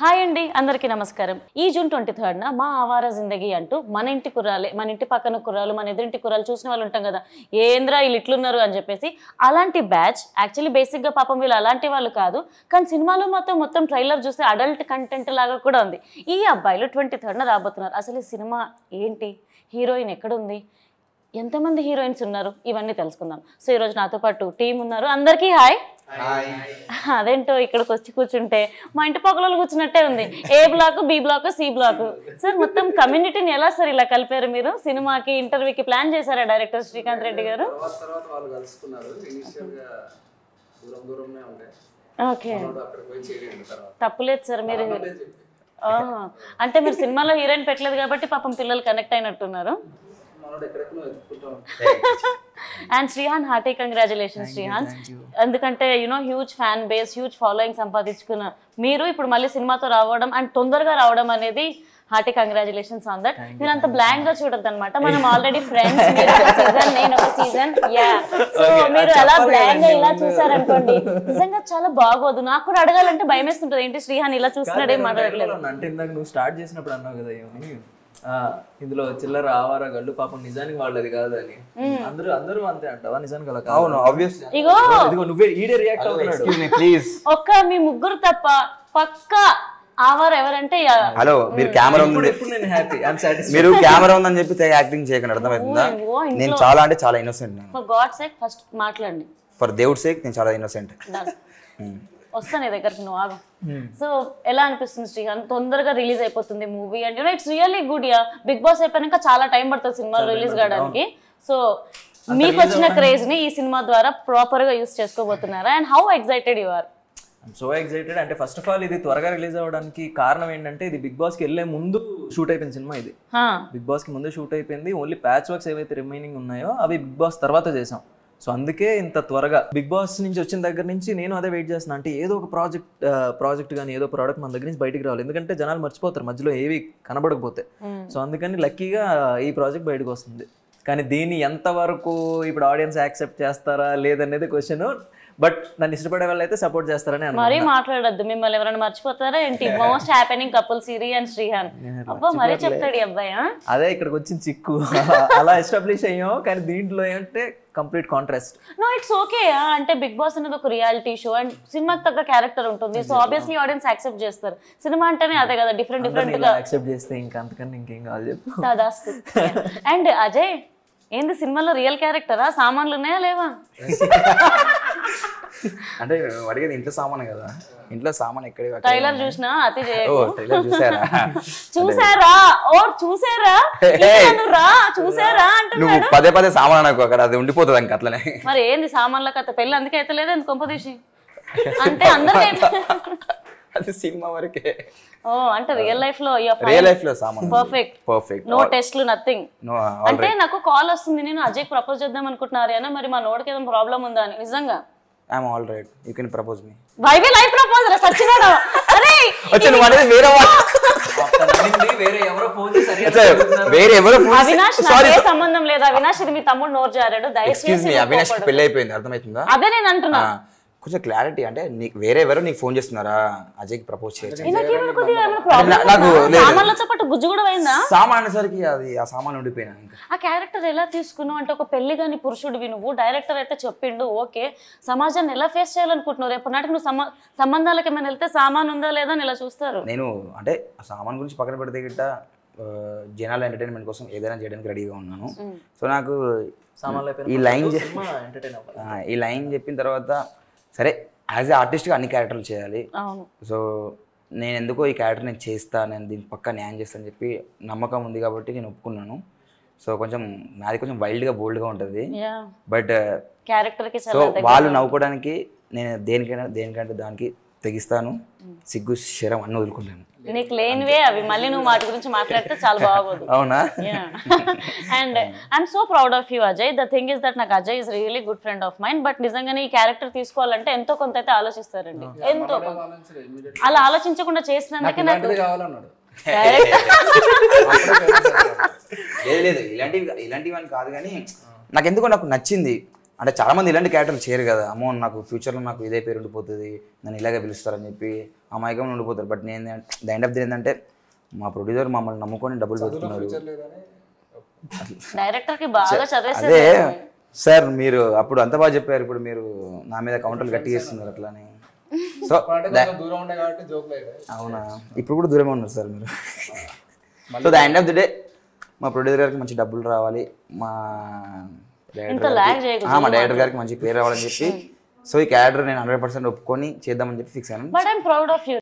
Hi అండి అందరికీ నమస్కారం ఈ జూన్ ట్వంటీ థర్డ్న మా ఆవార జిందగీ అంటూ మన ఇంటి కుర్రాలే మన ఇంటి పక్కన కుర్రాలు మన ఎదురింటి కుర్రాలు చూసిన వాళ్ళు ఉంటాం కదా ఏంద్రా వీళ్ళు ఇట్లున్నారు అని చెప్పేసి అలాంటి బ్యాచ్ యాక్చువల్లీ బేసిక్గా పాపం వీళ్ళు అలాంటి వాళ్ళు కాదు కానీ సినిమాలో మొత్తం మొత్తం ట్రైలర్ చూస్తే అడల్ట్ కంటెంట్ లాగా కూడా ఉంది ఈ అబ్బాయిలు ట్వంటీ థర్డ్న రాబోతున్నారు అసలు ఈ సినిమా ఏంటి హీరోయిన్ ఎక్కడుంది ఎంతమంది హీరోయిన్స్ ఉన్నారు ఇవన్నీ తెలుసుకుందాం సో ఈరోజు నాతో పాటు టీం ఉన్నారు అందరికీ హాయ్ అదేంటో ఇక్కడికి వచ్చి కూర్చుంటే మా ఇంటి పక్కల కూర్చున్నట్టే ఉంది A block B block C block sir మొత్తం కమ్యూనిటీని ఎలా సార్ ఇలా కలిపారు మీరు సినిమాకి ఇంటర్వ్యూకి ప్లాన్ చేశారా డైరెక్టర్ శ్రీకాంత్ రెడ్డి గారు తర్వాత తర్వాత వాళ్ళు కలుసుకున్నారు ఇనిషియల్ గా దూరం దూరంనే ఉండే ఓకే వాడు అక్కడికి పోయి చేరిండు తర్వాత తప్పులేదు సార్ మీరు అదే చెప్పి ఆహా. అంటే మీరు సినిమాలో హీరోయిన్ పెట్టలేదు కాబట్టి పాపం పిల్లలు కనెక్ట్ అయినట్టున్నారు మనోడు ఎక్కడెక్కడో వెతుక్కుంటాం and Srihan hearty congratulation Srihan ఎందుకంటే you know huge fan base huge following సంపాదించుకున్న మీరు ఇప్పుడు మళ్ళీ సినిమాతో రావడం అండ్ తొందరగా రావడం అనేది హార్టీ కంగ్రాచులేషన్స్ ఆన్ దట్ మీరు అంత బ్లాంక్ గా చూడద్దు అనమాట మనం ఆల్రెడీ ఫ్రెండ్స్ మీరు ఒక సీజన్ నేను ఒక సీజన్ యా సో మీరు అలా బ్లాంక్ గా ఇలా చూసారనుకోండి నిజంగా చాలా బాగోదు నాకు కూడా అడగాలంటే భయం వేస్తుంటది ఏంటి శ్రీహాన్ ఇలా చూస్తున్నాడే మాట్లాడట్లేదు అంటే ఇందాక నువ్వు స్టార్ట్ చేసినప్పుడు అన్నావు కదా ఏమని ఆ, ఇందులో చిల్లర ఆవారా గళ్ళు పాపం నిజానికి వాళ్ళది కాదు అని అందరూ అందరూ అంతే అంటావా నిజానికి అలా కాదు అవును ఆబ్వియస్ ఇగో ఇదిగో నువ్వే ఈడే రియాక్ట్ అవుతున్నాడు ఎక్స్క్యూజ్ మీ ప్లీజ్ ఒక్క మీ ముగ్గురు తప్ప పక్క ఆవారు ఎవరంటే యా- హలో మీరు కెమెరా ఇప్పుడు ఉంది ఎప్పుడు నేను హ్యాపీ ఐఎమ్ సాటిస్ఫైడ్ మీరు కెమెరా ఉందని చెప్పి తెగ యాక్టింగ్ చేయకండి అర్థమవుతుందా ఓ, ఇంట్లో- నేను చాలా అంటే చాలా ఇన్నోసెంట్ నేను ఫర్ గాడ్ సేక్ ఫస్ట్ మాట్లాడండి ఫర్ దేవుడ్ సేక్ నేను చాలా ఇన్నోసెంట్ Done. వస్తా నీ దగ్గరికి నువ్వు ఆగు సో ఎలా అనిపిస్తుంది శ్రీకాంత్ తొందరగా రిలీజ్ అయిపోతుంది movie and you know it's really good ya Bigg Boss అయిపోయినాక చాలా టైం పడుతుంది సినిమా రిలీజ్ కావడానికి సో మీకు వచ్చిన క్రేజ్ ని ఈ సినిమా ద్వారా ప్రాపర్ గా యూస్ చేసుకోబోతున్నారా and how excited you are so excited అంటే ఫస్ట్ ఆఫ్ ఆల్ ఇది త్వరగా రిలీజ్ అవ్వడానికి కారణం ఏంటంటే ఇది బిగ్ బాస్ కి వెళ్ళే ముందు షూట్ అయిపోయిన సినిమా ఇది బిగ్ బాస్ కి ముందే షూట్ అయిపోయింది ఓన్లీ ప్యాచ్ వర్క్స్ ఏవైతే రిమైనింగ్ ఉన్నాయో అవి బిగ్ బాస్ తర్వాత చేసాం సో అందుకే ఇంత త్వరగా బిగ్ బాస్ నుంచి వచ్చిన దగ్గర నుంచి నేను అదే వెయిట్ చేస్తున్నా అంటే ఏదో ఒక ప్రాజెక్ట్ ప్రాజెక్ట్ కానీ ఏదో ప్రోడక్ట్ మన దగ్గర నుంచి బయటికి రావాలి ఎందుకంటే జనాలు మర్చిపోతారు మధ్యలో ఏవి కనబడకపోతే సో అందుకని లక్కీగా ఈ ప్రాజెక్ట్ బయటకు వస్తుంది కానీ దీన్ని ఎంతవరకు ఇప్పుడు ఆడియన్స్ యాక్సెప్ట్ చేస్తారా లేదనేది క్వశ్చన్ బట్ నన్ను ఇష్టపడే వాళ్ళు అయితే సపోర్ట్ చేస్తారని అనుకుంటున్నా. మరీ మాట్లాడొద్దు మిమ్మల్ని ఎవరైనా మర్చిపోతారా ఏంటి most happening couple Siri and Srihan అబ్బా మరీ చెప్తాడు ఈ అబ్బాయి ఆ? అదే ఇక్కడికి వచ్చిన చిక్కు అలా ఎస్టాబ్లిష్ అయ్యాం కానీ దీంట్లో ఏంటంటే complete contrast no it's okay అంటే బిగ్ బాస్ అనేది ఒక రియాలిటీ షో అండ్ సినిమాకి తగ్గ క్యారెక్టర్ ఉంటుంది సో ఆబ్వియస్లీ ఆడియన్స్ యాక్సెప్ట్ చేస్తారు సినిమా అంటేనే అదే కదా డిఫరెంట్ డిఫరెంట్ గా యాక్సెప్ట్ చేస్తే ఇంకా అంతకన్నా ఇంకేం కావాలి చెప్పు దాదాస్తు అండ్ అజయ్ ఏంది సినిమాలో రియల్ క్యారెక్టరా సామాన్లు ఉన్నాయా లేవా అంటే అడిగేది ఇంట్లో సామాన్ కదా ఇంట్లో సామాన్ ఎక్కడే అక్కడే ట్రైలర్ ఉన్నాయి. చూసినా అతి చేయ ఓ ట్రైలర్ చూసారా చూసారా ఓ చూసారా ఇతను రా చూసారా అంటున్నా నువ్వు పదే పదే సామాన్ అనుకో అక్కడ అది ఉండిపోతుంది ఇంక అట్లనే మరి ఏంది సామాన్ల కథ పెళ్ళి అందుకే అయితే లేదు ఎందుకు కొంపదీసి అంటే అందరికీ అది సినిమా వరకే ఓ అంటే రియల్ లైఫ్ లో రియల్ లైఫ్ లో సామాన్ పర్ఫెక్ట్ పర్ఫెక్ట్ నో టెస్ట్లు నథింగ్ నో అంటే నాకు కాల్ వస్తుంది నేను అజయ్ ప్రపోజ్ చేద్దాం అనుకుంటున్నారు అన్న మరి మా నోడికి ఏదో ప్రాబ్లం ఉందా అని నిజంగా I'm all right you can propose me వైవే లైఫ్ ప్రపోజ్ రా సచ్చినాడు అరే వచ్చా నువ్వు అనేది వేరే వాళ్ళు వేరే ఎవరో ఫోన్ చేసి వచ్చా, వేరే ఎవరో అవినాష్ సారీ నాకే సంబంధం లేదు అవినాష్ ఇది మీ తమ్ముడు నోరు జారాడు ఎక్స్క్యూజ్ మీ దయచేసి అవినాష్ పెళ్లి అయిపోయింది అర్థమవుతుందా అదే నేను అంటున్నా ఆ, కొంచెం క్లారిటీ అంటే నీకు వేరే ఎవరో నీకు ఫోన్ చేస్తున్నారా అజయ్కి ప్రపోజ్ చేయొచ్చు నాకేమైనా కొద్దిగా ఏమైనా ప్రాబ్లం నా- నాకు లేదు. సామాన్లతో పాటు గుజ్జు కూడా పోయిందా సామాన్ అనేసరికి అది ఆ సామాన్ ఉండిపోయినా ఇంకా ఆ క్యారెక్టర్ ఎలా తీసుకున్నావు అంటే ఒక పెళ్లి కాని పురుషుడివి నువ్వు డైరెక్టర్ అయితే చెప్పిండు ఓకే సమాజాన్ని ఎలా ఫేస్ చేయాలనుకుంటున్నావు రేపు నాటికి నువ్వు సమ సంబంధాలకు ఏమైనా వెళ్తే సామాన్ ఉందా లేదా అని ఇలా చూస్తారు నేను అంటే ఆ సామాన్ గురించి పక్కన పెడితే గిట్ట ఆ, జనాల ఎంటర్టైన్మెంట్ కోసం ఏదైనా చేయడానికి రెడీగా ఉన్నాను సో నాకు సామాన్లు ఈ లైన్ చె- సినిమా ఎంటర్టైన్ అవ్వాలి ఆ, ఈ లైన్ చెప్పిన తర్వాత సరే యాజ్ ఏ ఆర్టిస్ట్గా అన్ని క్యారెక్టర్లు చేయాలి అవును సో నేను ఎందుకో ఈ క్యారెక్టర్ నేను చేస్తా నేను దీనికి పక్కా న్యాయం చేస్తాను చెప్పి నమ్మకం ఉంది కాబట్టి నేను ఒప్పుకున్నాను సో కొంచెం నాది కొంచెం వైల్డ్గా బోల్డ్గా ఉంటుంది యా బట్ క్యారెక్టర్ కి సో చాలా దగ్గర. వాళ్ళు నవ్వుకోవడానికి నేను దేనికైనా దేనికంటే దానికి తెగిస్తాను సిగ్గు శరం అన్ని వదులుకుంటాను నీకు లేనివే అవి మళ్ళీ నువ్వు వాటి గురించి మాట్లాడితే చాలా బాగోదు అవునా and I'm so proud of you Ajay the thing is that నాకు Ajay is really good friend of mind but నిజంగానే ఈ క్యారెక్టర్ తీసుకోవాలంటే ఎంతో కొంత అయితే ఆలోచిస్తారండి ఎంతో కొంత ఆలోచించలేదు immediate అలా ఆలోచించకుండా చేసినందుకే నాకు ఇలాంటిది కావాలన్నాడు లేదు లేదు ఇలాంటివి ఇలాంటివి అని కాదు కానీ నాకు ఎందుకో నాకు నచ్చింది అంటే చాలా మంది ఇలాంటి క్యారెక్టర్లు చేయరు కదా అమ్మో నాకు ఫ్యూచర్లో నాకు ఇదే పేరు ఉండిపోతుంది నన్ను ఇలాగే పిలుస్తారని చెప్పి అమాయకంగా ఉండిపోతారు బట్ నేను ద ఎండ్ ఆఫ్ ది ఏంటంటే మా ప్రొడ్యూసర్ మమ్మల్ని నమ్ముకొని డబ్బులు పెడుతున్నారు ఫ్యూచర్ లేదని డైరెక్టర్ కి బాగా చదివేస్తారు అదే సార్ మీరు అప్పుడు అంత బాగా చెప్పారు ఇప్పుడు మీరు నా మీద కౌంటర్లు గట్టి చేస్తున్నారు అట్లానే సో అంటే కొంచెం దూరం ఉండే కాబట్టి జోక్లు అయితే అవునా ఇప్పుడు కూడా దూరమే ఉన్నారు సార్ మీరు so the end of the day మా ప్రొడ్యూసర్ గారికి మంచి డబ్బులు రావాలి మా ఇంకా డైరెక్టర్ lag గారికి చేయకూడదు, ఆ, మా డైరెక్టర్ గారికి మంచి పేరు రావాలని చెప్పి సో ఈ క్యారెక్టర్ నేను హండ్రెడ్ పర్సెంట్ ఒప్పుకొని చేద్దామని చెప్పి ఫిక్స్ అయ్యాను but I'm proud of you